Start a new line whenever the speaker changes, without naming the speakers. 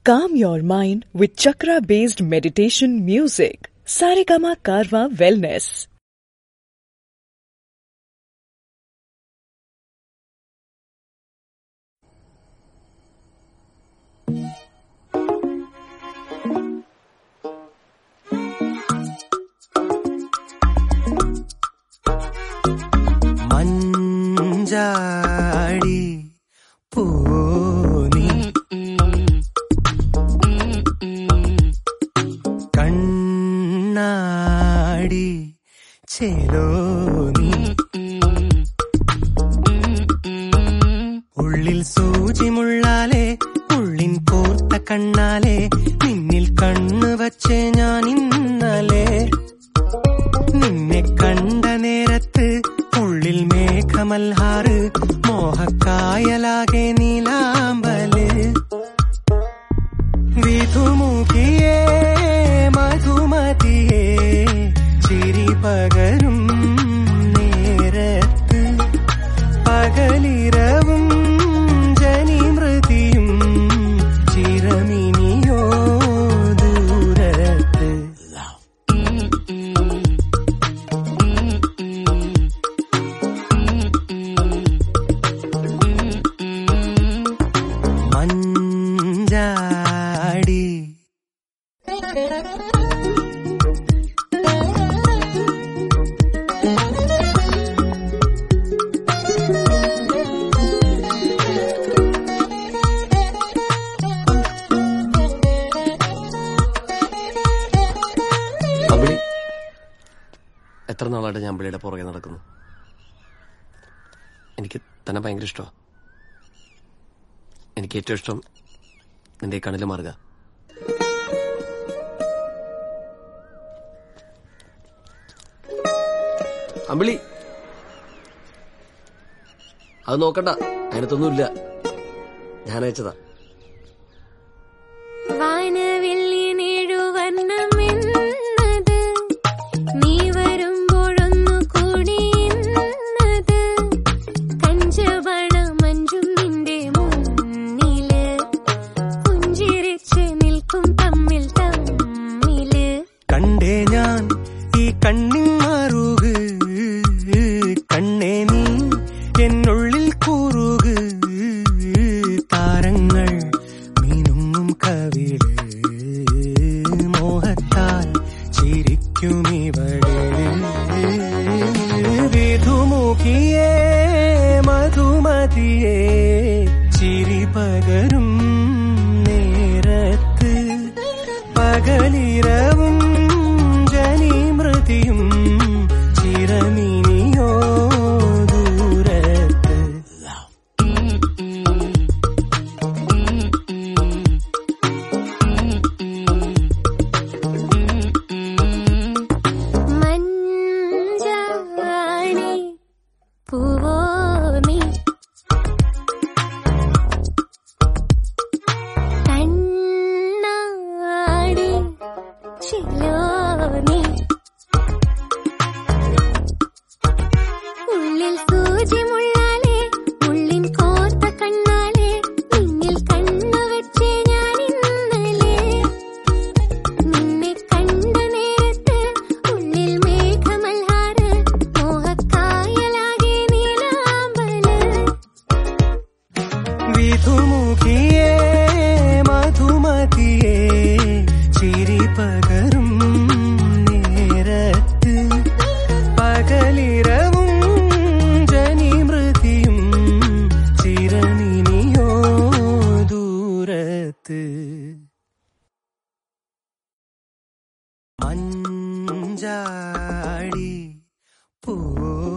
Calm your mind with chakra based meditation music. Saregama Karwa Wellness.
മഞ്ചാടി പൂനി കണ്ണാടി ചേലോനി ഉള്ളിൽ സൂചിമുള്ളാലെ ഉള്ളിൻ കോർത്ത കണ്ണാലെ നിന്നിൽ കണ്ണു വച്ചേ ഞാൻ ഇന്നലെ നിന്നെ കണ്ട നേരത്ത് ഉള്ളിൽ മേഘമൽഹാറ് മോഹക്കായലാകെ നീലാമ്പല് വിധുമുഖിയേ മധുമതിയേ ചിരി പകരും നേരത്ത് പകലിരവും ജനിമൃതിയും ചിരമിനിയോ ദൂരത്ത് മഞ്ചാടി
അമ്പിളി എത്ര നാളായിട്ട് ഞാൻ അമ്പിളിയുടെ പുറകെ നടക്കുന്നു എനിക്ക് തന്നെ ഭയങ്കര ഇഷ്ടമാണ് എനിക്ക് ഏറ്റവും ഇഷ്ടം നിന്റെ ഈ കണ്ണിലെ മാർഗ അമ്പിളി അത് നോക്കണ്ട അതിനകത്തൊന്നുമില്ല ഞാൻ അയച്ചതാ
വാനവില്ലിനേഴുവർണ്ണമെന്നത് നീ വരുമ്പോഴൊന്നു കൂടിയുന്നത് കഞ്ചവണമഞ്ചും നിന്റെ മുന്നില് പുഞ്ചിരിച്ച് നിൽക്കും തമ്മിൽ തമ്മില്
കണ്ടേ ഞാൻ ഈ കണ്ണിൻ മാറുക കണ്ണേ നീ എന്നുള്ളിൽ കൂറുക താരങ്ങൾ മീനുങ്ങും കവിള് മോഹത്താൽ ചിരിക്കും ഇവള് വിധുമുഖിയേ മധുമതിയേ ചിരി പകരും നേരത്ത് പകലിരവും ജനിമൃതിയും ചിരമിനിയോ ദൂരത്ത്
മഞ്ചാടി പൂവോ നീ കണ്ണാടി ചിലോ നീ ഉള്ളിൽ സൂചി മുള്ളാലെ ഉള്ളിൻ കോർത്ത കണ്ണാലെ നിന്നിൽ കണ്ണു വെച്ചേ ഞാൻ ഇന്നലെ നിന്നെ കണ്ട നേരത്ത് ഉള്ളിൽ മേഘമൽഹാറ് മോഹക്കായലാകെ നീലാമ്പല്
വിധുമുഖിയേ മധുമതിയേ ചിരി പകരും നേരത്ത് പകലിരവും ജനിമൃതിയും ചിരമിനിയോ ദൂരത്ത് മഞ്ചാടി പോ